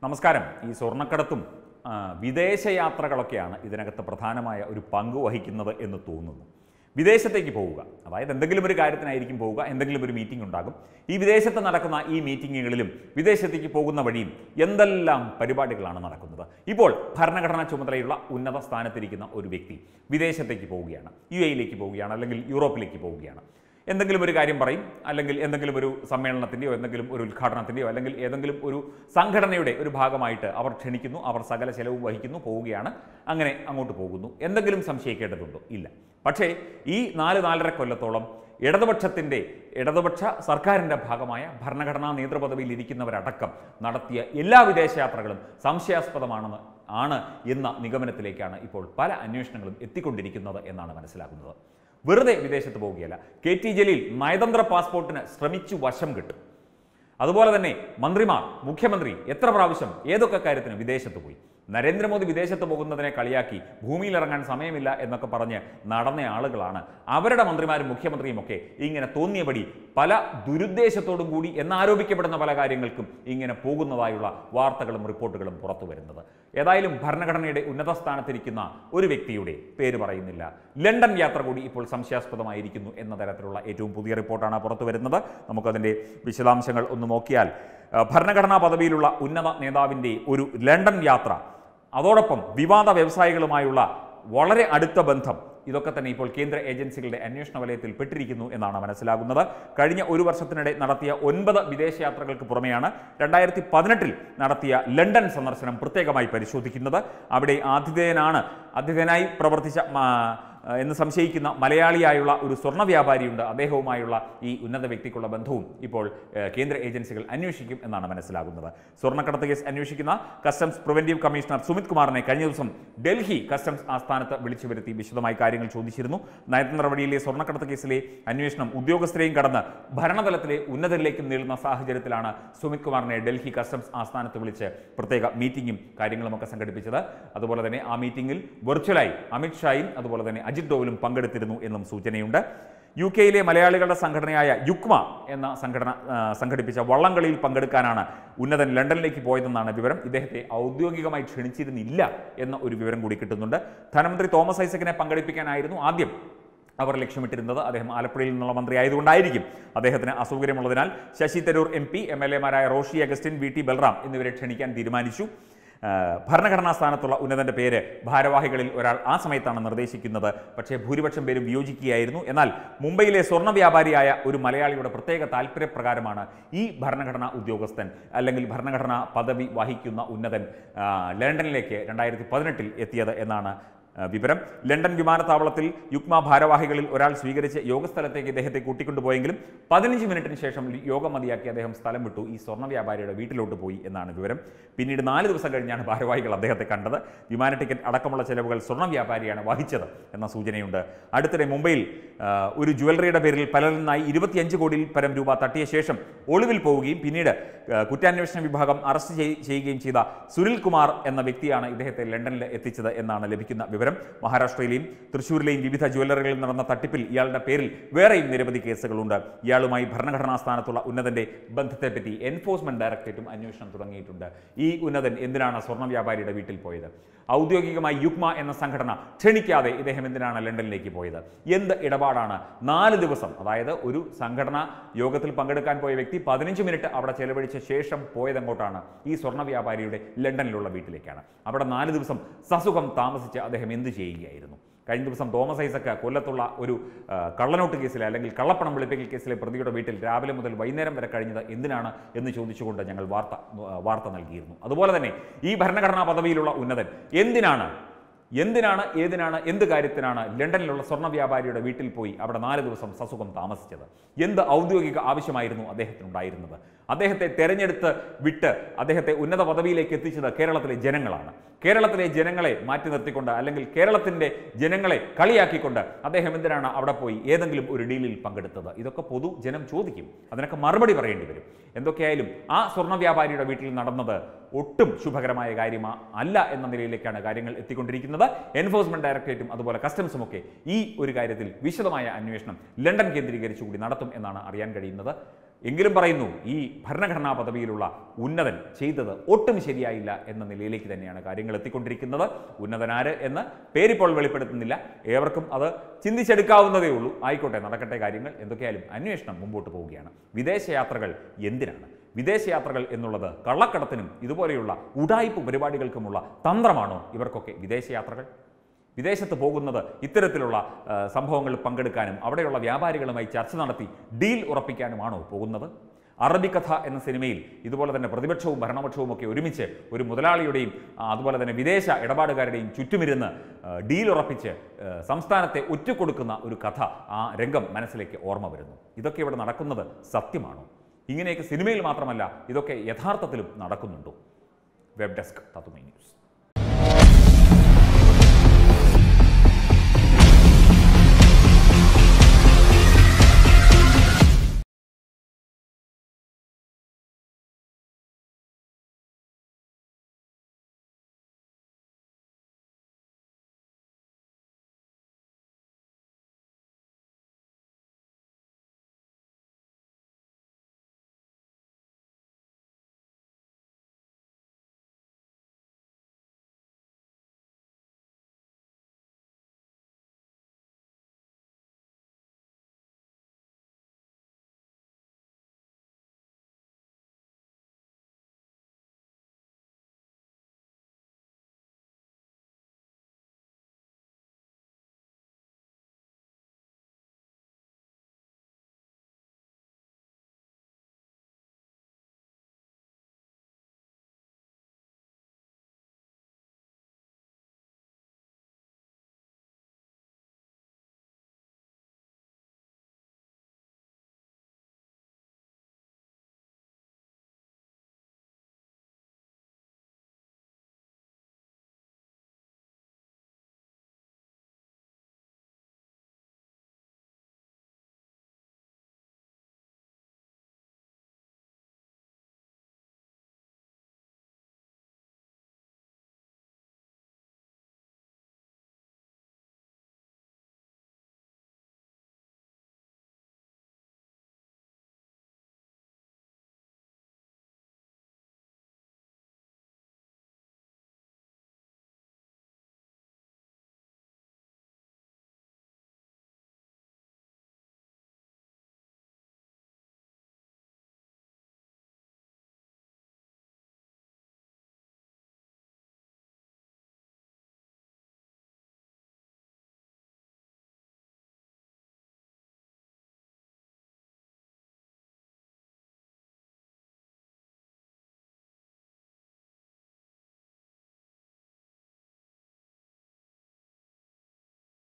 നമസ്കാരം ഈ സ്വർണ്ണക്കടത്തും ആ, വിദേശയാത്രകളൊക്കെയാണ് ഇതിനകത്ത് പ്രധാനമായ ഒരു പങ്ക് വഹിക്കുന്നത് എന്ന് തോന്നുന്നു വിദേശത്തേക്ക് പോവുക അതായത് എന്തെങ്കിലും ഒരു കാര്യത്തിനായിരിക്കും പോവുക എന്തെങ്കിലും ഒരു മീറ്റിംഗ് ഉണ്ടാകും ഈ വിദേശത്ത് നടക്കുന്ന ഈ മീറ്റിങ്ങുകളിലും വിദേശത്തേക്ക് പോകുന്ന വഴിയും എന്തെല്ലാം പരിപാടികളാണ് നടക്കുന്നത് ഇപ്പോൾ ഭരണഘടനാ ചുമതലയുള്ള ഉന്നത സ്ഥാനത്തിരിക്കുന്ന ഒരു വ്യക്തി വിദേശത്തേക്ക് പോവുകയാണ് യു എയിലേക്ക് പോവുകയാണ് അല്ലെങ്കിൽ യൂറോപ്പിലേക്ക് പോവുകയാണ് എന്തെങ്കിലും ഒരു കാര്യം പറയും അല്ലെങ്കിൽ എന്തെങ്കിലും ഒരു സമ്മേളനത്തിൻ്റെയോ എന്തെങ്കിലും ഒരു ഉദ്ഘാടനത്തിൻ്റെയോ അല്ലെങ്കിൽ ഏതെങ്കിലും ഒരു സംഘടനയുടെ ഒരു ഭാഗമായിട്ട് അവർ ക്ഷണിക്കുന്നു അവർ സകല ചെലവും വഹിക്കുന്നു പോവുകയാണ് അങ്ങനെ അങ്ങോട്ട് പോകുന്നു എന്തെങ്കിലും സംശയിക്കേണ്ടതുണ്ടോ ഇല്ല പക്ഷേ ഈ നാല് നാലര കൊല്ലത്തോളം ഇടതുപക്ഷത്തിൻ്റെ ഇടതുപക്ഷ സർക്കാരിൻ്റെ ഭാഗമായ ഭരണഘടനാ നേതൃപദവിയിൽ ഇരിക്കുന്നവരടക്കം നടത്തിയ എല്ലാ വിദേശയാത്രകളും സംശയാസ്പദമാണെന്ന് ആണ് എന്ന നിഗമനത്തിലേക്കാണ് ഇപ്പോൾ പല അന്വേഷണങ്ങളും എത്തിക്കൊണ്ടിരിക്കുന്നത് എന്നാണ് മനസ്സിലാക്കുന്നത് വെറുതെ വിദേശത്ത് പോവുകയല്ല കെ ടി ജലീൽ നയതന്ത്ര പാസ്പോർട്ടിന് ശ്രമിച്ചു വശം കിട്ടും അതുപോലെ തന്നെ മന്ത്രിമാർ മുഖ്യമന്ത്രി എത്ര പ്രാവശ്യം ഏതൊക്കെ കാര്യത്തിന് വിദേശത്ത് പോയി നരേന്ദ്രമോദി വിദേശത്ത് പോകുന്നതിനെ കളിയാക്കി ഭൂമിയിലിറങ്ങാൻ സമയമില്ല എന്നൊക്കെ പറഞ്ഞ് നടന്ന ആളുകളാണ് അവരുടെ മന്ത്രിമാരും മുഖ്യമന്ത്രിയും ഒക്കെ ഇങ്ങനെ തോന്നിയപടി പല ദുരുദ്ദേശത്തോടും കൂടി എന്നാരോപിക്കപ്പെടുന്ന പല കാര്യങ്ങൾക്കും ഇങ്ങനെ പോകുന്നതായുള്ള വാർത്തകളും റിപ്പോർട്ടുകളും പുറത്തു വരുന്നത് ഏതായാലും ഭരണഘടനയുടെ ഉന്നത സ്ഥാനത്തിരിക്കുന്ന ഒരു വ്യക്തിയുടെ പേര് പറയുന്നില്ല ലണ്ടൻ യാത്ര കൂടി ഇപ്പോൾ സംശയാസ്പദമായിരിക്കുന്നു എന്ന തരത്തിലുള്ള ഏറ്റവും പുതിയ റിപ്പോർട്ടാണ് പുറത്തു വരുന്നത് നമുക്കതിൻ്റെ വിശദാംശങ്ങൾ ഒന്ന് നോക്കിയാൽ ആ, ഭരണഘടനാ പദവിയിലുള്ള ഉന്നത നേതാവിൻ്റെ ഒരു ലണ്ടൻ യാത്ര അതോടൊപ്പം വിവാദ വ്യവസായികളുമായുള്ള വളരെ അടുത്ത ബന്ധം ഇതൊക്കെ തന്നെ ഇപ്പോൾ കേന്ദ്ര ഏജൻസികളുടെ അന്വേഷണ വലയത്തിൽ പെട്ടിരിക്കുന്നു എന്നാണ് മനസ്സിലാകുന്നത് കഴിഞ്ഞ ഒരു വർഷത്തിനിടെ നടത്തിയ ഒൻപത് വിദേശയാത്രകൾക്ക് പുറമെയാണ് രണ്ടായിരത്തി പതിനെട്ടിൽ നടത്തിയ ലണ്ടൻ സന്ദർശനം പ്രത്യേകമായി പരിശോധിക്കുന്നത് അവിടെ ആതിഥേയനാണ് ആതിഥേയനായി പ്രവർത്തിച്ച ആ, എന്ന് സംശയിക്കുന്ന മലയാളിയായുള്ള ഒരു സ്വർണ്ണ വ്യാപാരിയുണ്ട് അദ്ദേഹവുമായുള്ള ഈ ഉന്നത വ്യക്തിക്കുള്ള ബന്ധവും ഇപ്പോൾ ഏഹ്, കേന്ദ്ര ഏജൻസികൾ അന്വേഷിക്കും എന്നാണ് മനസ്സിലാകുന്നത് സ്വർണ്ണക്കടത്ത് കേസ് അന്വേഷിക്കുന്ന കസ്റ്റംസ് പ്രിവന്റീവ് കമ്മീഷണർ സുമിത് കുമാറിനെ കഴിഞ്ഞ ദിവസം ഡൽഹി കസ്റ്റംസ് ആസ്ഥാനത്ത് വിളിച്ചു വരുത്തി വിശദമായി കാര്യങ്ങൾ ചോദിച്ചിരുന്നു നയതന്ത്ര വഴിയിലെ സ്വർണ്ണക്കടത്ത് കേസിലെ അന്വേഷണം ഉദ്യോഗസ്ഥരെയും കടന്ന് ഭരണതലത്തിലെ ഉന്നതരിലേക്കും നീളുന്ന സാഹചര്യത്തിലാണ് സുമിത് കുമാറിനെ ഡൽഹി കസ്റ്റംസ് ആസ്ഥാനത്ത് വിളിച്ച് പ്രത്യേക മീറ്റിംഗും കാര്യങ്ങളുമൊക്കെ സംഘടിപ്പിച്ചത് അതുപോലെ തന്നെ ആ മീറ്റിംഗിൽ വെർച്വലായി അമിത് ഷായും അതുപോലെ തന്നെ അജിത് ഡോവലും പങ്കെടുത്തിരുന്നു എന്നും സൂചനയുണ്ട് യു കെയിലെ മലയാളികളുടെ സംഘടനയായ യുക്മ എന്ന സംഘടന ആ, സംഘടിപ്പിച്ച വള്ളംകളിയിൽ പങ്കെടുക്കാനാണ് ഉന്നതൻ ലണ്ടനിലേക്ക് പോയതെന്നാണ് വിവരം ഇദ്ദേഹത്തെ ഔദ്യോഗികമായി ക്ഷണിച്ചിരുന്നില്ല എന്ന ഒരു വിവരം കൂടി കിട്ടുന്നുണ്ട് ധനമന്ത്രി തോമസ് ഐസക്കിനെ പങ്കെടുപ്പിക്കാനായിരുന്നു ആദ്യം അവർ ലക്ഷ്യമിട്ടിരുന്നത് അദ്ദേഹം ആലപ്പുഴയിൽ നിന്നുള്ള മന്ത്രി ആയതുകൊണ്ടായിരിക്കും അദ്ദേഹത്തിന് അസൗകര്യമുള്ളതിനാൽ Shashi Tharoor M P M L എമാരായ റോഷി അഗസ്റ്റിൻ വി ടി ബൽറാം എന്നിവരെ ക്ഷണിക്കാൻ തീരുമാനിച്ചു ആ, ഭരണഘടനാ സ്ഥാനത്തുള്ള ഉന്നതന്റെ പേര് ഭാരവാഹികളിൽ ഒരാൾ ആ സമയത്താണ് നിർദ്ദേശിക്കുന്നത് പക്ഷേ ഭൂരിപക്ഷം പേരും വിയോജിക്കുകയായിരുന്നു എന്നാൽ മുംബൈയിലെ സ്വർണ്ണ വ്യാപാരിയായ ഒരു മലയാളിയുടെ പ്രത്യേക താല്പര്യപ്രകാരമാണ് ഈ ഭരണഘടനാ ഉദ്യോഗസ്ഥൻ അല്ലെങ്കിൽ ഭരണഘടനാ പദവി വഹിക്കുന്ന ഉന്നതൻ ആ, ലണ്ടനിലേക്ക് രണ്ടായിരത്തി പതിനെട്ടിൽ എത്തിയത് എന്നാണ് ആ, വിവരം ലണ്ടൻ വിമാനത്താവളത്തിൽ യുക്മ ഭാരവാഹികളിൽ ഒരാൾ സ്വീകരിച്ച് യോഗസ്ഥലത്തേക്ക് ഇദ്ദേഹത്തെ കൂട്ടിക്കൊണ്ടുപോയെങ്കിലും പതിനഞ്ച് മിനിറ്റിന് ശേഷം യോഗം മതിയാക്കി അദ്ദേഹം സ്ഥലം വിട്ടു ഈ സ്വർണ്ണ വ്യാപാരിയുടെ വീട്ടിലോട്ട് പോയി എന്നാണ് വിവരം പിന്നീട് നാല് ദിവസം കഴിഞ്ഞാണ് ഭാരവാഹികൾ അദ്ദേഹത്തെ കണ്ടത് വിമാന ടിക്കറ്റ് അടക്കമുള്ള ചെലവുകൾ സ്വർണ്ണ വ്യാപാരിയാണ് വഹിച്ചത് എന്ന സൂചനയുണ്ട് അടുത്തിടെ മുംബൈയിൽ ആ, ഒരു ജുവലറിയുടെ പേരിൽ പലരിൽ നിന്നായി ഇരുപത്തിയഞ്ച് കോടിയിൽ പരം രൂപ തട്ടിയ ശേഷം ഒളിവിൽ പോവുകയും പിന്നീട് ആ, കുറ്റാന്വേഷണ വിഭാഗം അറസ്റ്റ് ചെയ്- ചെയ്യുകയും ചെയ്ത സുനിൽ കുമാർ എന്ന വ്യക്തിയാണ് ഇദ്ദേഹത്തെ ലണ്ടനിൽ എത്തിച്ചത് എന്നാണ് ലഭിക്കുന്ന വിവരം മഹാരാഷ്ട്രയിലെയും തൃശ്ശൂരിലെയും വിവിധ ജ്വല്ലറികളിൽ നടന്ന തട്ടിപ്പിൽ ഇയാളുടെ പേരിൽ വേറെയും നിരവധി കേസുകളുണ്ട് ഇയാളുമായി ഭരണഘടനാ സ്ഥാനത്തുള്ള ഉന്നതന്റെ ബന്ധത്തെപ്പറ്റി എൻഫോഴ്സ്മെന്റ് ഡയറക്ടറേറ്റും അന്വേഷണം തുടങ്ങിയിട്ടുണ്ട് ഈ ഉന്നതൻ എന്തിനാണ് സ്വർണ്ണ വ്യാപാരിയുടെ വീട്ടിൽ പോയത് ഔദ്യോഗികമായി യുഗ്മ എന്ന സംഘടന ക്ഷണിക്കാതെ ഇദ്ദേഹം എന്തിനാണ് ലണ്ടനിലേക്ക് പോയത് എന്ത് ഇടപാടാണ് നാല് ദിവസം അതായത് ഒരു സംഘടന യോഗത്തിൽ പങ്കെടുക്കാൻ പോയ വ്യക്തി പതിനഞ്ച് മിനിറ്റ് അവിടെ ചെലവഴിച്ച ശേഷം പോയതെങ്ങോട്ടാണ് ഈ സ്വർണ്ണ വ്യാപാരിയുടെ ലണ്ടനിലുള്ള വീട്ടിലേക്കാണ് അവിടെ നാല് ദിവസം സസുഖം താമസിച്ച് അദ്ദേഹം എന്ത് ചെയ്യുകയായിരുന്നു കഴിഞ്ഞ ദിവസം തോമസ് ഐസക്ക് കൊല്ലത്തുള്ള ഒരു ആ, കള്ളനോട്ട് കേസിലെ അല്ലെങ്കിൽ കള്ളപ്പണം വെളുപ്പിക്കൽ കേസിലെ പ്രതിയുടെ വീട്ടിൽ രാവിലെ മുതൽ വൈകുന്നേരം വരെ കഴിഞ്ഞത് എന്തിനാണ് എന്ന് ചോദിച്ചുകൊണ്ട് ഞങ്ങൾ വാർത്ത ആ, വാർത്ത നൽകിയിരുന്നു അതുപോലെ തന്നെ ഈ ഭരണഘടനാ പദവിയിലുള്ള ഉന്നതൻ എന്തിനാണ് എന്തിനാണ് ഏതിനാണ് എന്ത് കാര്യത്തിനാണ് ലണ്ടനിലുള്ള സ്വർണ്ണ വ്യാപാരിയുടെ വീട്ടിൽ പോയി അവിടെ നാല് ദിവസം സസുഖം താമസിച്ചത് എന്ത് ഔദ്യോഗിക ആവശ്യമായിരുന്നു അദ്ദേഹത്തിനുണ്ടായിരുന്നത് അദ്ദേഹത്തെ തെരഞ്ഞെടുത്ത് വിട്ട് അദ്ദേഹത്തെ ഉന്നത പദവിയിലേക്ക് എത്തിച്ചത് കേരളത്തിലെ ജനങ്ങളാണ് കേരളത്തിലെ ജനങ്ങളെ മാറ്റി നിർത്തിക്കൊണ്ട് അല്ലെങ്കിൽ കേരളത്തിൻ്റെ ജനങ്ങളെ കളിയാക്കിക്കൊണ്ട് അദ്ദേഹം എന്തിനാണ് അവിടെ പോയി ഏതെങ്കിലും ഒരു ഡീലിൽ പങ്കെടുത്തത് ഇതൊക്കെ പൊതു ജനം ചോദിക്കും അതിനൊക്കെ മറുപടി പറയേണ്ടി വരും എന്തൊക്കെയായാലും ആ സ്വർണ്ണ വ്യാപാരിയുടെ വീട്ടിൽ നടന്നത് ഒട്ടും ശുഭകരമായ കാര്യമാ അല്ല എന്ന നിലയിലേക്കാണ് കാര്യങ്ങൾ എത്തിക്കൊണ്ടിരിക്കുന്നത് എൻഫോഴ്സ്മെന്റ് ഡയറക്ടറേറ്റും അതുപോലെ കസ്റ്റംസും ഒക്കെ ഈ ഒരു കാര്യത്തിൽ വിശദമായ അന്വേഷണം ലണ്ടൻ കേന്ദ്രീകരിച്ചുകൂടി നടത്തും എന്നാണ് അറിയാൻ കഴിയുന്നത് എങ്കിലും പറയുന്നു ഈ ഭരണഘടനാ പദവിയിലുള്ള ഉന്നതൻ ചെയ്തത് ഒട്ടും ശരിയായില്ല എന്ന നിലയിലേക്ക് തന്നെയാണ് കാര്യങ്ങൾ എത്തിക്കൊണ്ടിരിക്കുന്നത് ഉന്നതനാര് എന്ന് പേരിപ്പോൾ വെളിപ്പെടുത്തുന്നില്ല ഏവർക്കും അത് ചിന്തിച്ചെടുക്കാവുന്നതേ ഉള്ളൂ ആയിക്കോട്ടെ നടക്കട്ടെ കാര്യങ്ങൾ എന്തൊക്കെയായാലും അന്വേഷണം മുമ്പോട്ട് പോവുകയാണ് വിദേശയാത്രകൾ എന്തിനാണ് വിദേശയാത്രകൾ എന്നുള്ളത് കള്ളക്കടത്തിനും ഇതുപോലെയുള്ള ഉടായ്പ പരിപാടികൾക്കുമുള്ള തന്ത്രമാണോ ഇവർക്കൊക്കെ വിദേശയാത്രകൾ വിദേശത്ത് പോകുന്നത് ഇത്തരത്തിലുള്ള ആ, സംഭവങ്ങളിൽ പങ്കെടുക്കാനും അവിടെയുള്ള വ്യാപാരികളുമായി ചർച്ച നടത്തി ഡീൽ ഉറപ്പിക്കാനുമാണോ പോകുന്നത് അറബിക്കഥ എന്ന സിനിമയിൽ ഇതുപോലെ തന്നെ പ്രതിപക്ഷവും ഭരണപക്ഷവും ഒക്കെ ഒരുമിച്ച് ഒരു മുതലാളിയുടെയും ആ, അതുപോലെ തന്നെ വിദേശ ഇടപാടുകാരുടെയും ചുറ്റുമിരുന്ന് ആ, ഡീൽ ഉറപ്പിച്ച് ആ, സംസ്ഥാനത്തെ ഒറ്റുകൊടുക്കുന്ന ഒരു കഥ ആ രംഗം മനസ്സിലേക്ക് ഓർമ്മ വരുന്നു ഇതൊക്കെ ഇവിടെ നടക്കുന്നത് സത്യമാണോ ഇങ്ങനെയൊക്കെ സിനിമയിൽ മാത്രമല്ല ഇതൊക്കെ യഥാർത്ഥത്തിലും നടക്കുന്നുണ്ടോ വെബ് ഡെസ്ക് തത്തുമൈ ന്യൂസ്